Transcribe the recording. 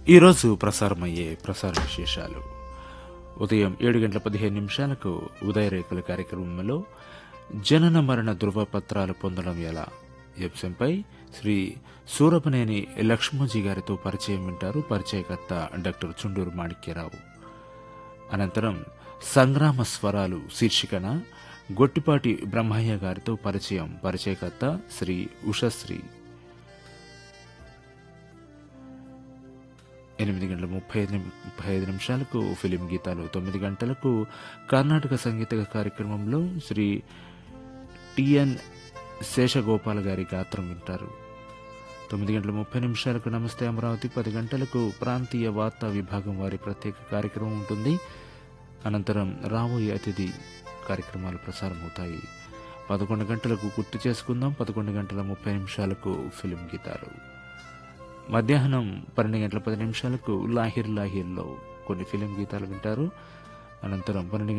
ఈరోజు ప్రసారమయ్యే ప్రసార విశేషాలు ఉదయం ఏడు గంటల పదిహేను నిమిషాలకు ఉదయరేఖల కార్యక్రమంలో జనన మరణ ధృవపత్రాలు పొందడం ఎలా ఈ అంశంపై శ్రీ సూరపనేని లక్ష్మోజీ గారితో పరిచయం వింటారు పరిచయకర్త డాక్టర్ చుండూరు మాణిక్యరావు అనంతరం సంగ్రామ స్వరాలు శీర్షికన గొట్టిపాటి బ్రహ్మయ్య గారితో పరిచయం పరిచయకర్త శ్రీ ఉషశ్రీ ఎనిమిది గంటల ముప్పై ఐదు నిమి- ముప్పై ఐదు నిమిషాలకు ఫిలిం గీతాలు తొమ్మిది గంటలకు కర్ణాటక సంగీత కార్యక్రమంలో శ్రీ టిఎన్ శేషగోపాల్ గారి గాత్రం వింటారు తొమ్మిది గంటల ముప్పై నిమిషాలకు నమస్తే అమరావతి పది గంటలకు ప్రాంతీయ వార్తా విభాగం వారి ప్రత్యేక కార్యక్రమం ఉంటుంది అనంతరం రాబోయే అతిథి కార్యక్రమాలు ప్రసారమవుతాయి పదకొండు గంటలకు గుర్తు చేసుకుందాం పదకొండు గంటల ముప్పై నిమిషాలకు ఫిలిం గీతాలు మధ్యాహ్నం పన్నెండు గంటల పది నిమిషాలకు లాహిర్ లాహిర్లో కొన్ని ఫిలిం గీతాలు వింటారు అనంతరం పన్నెండు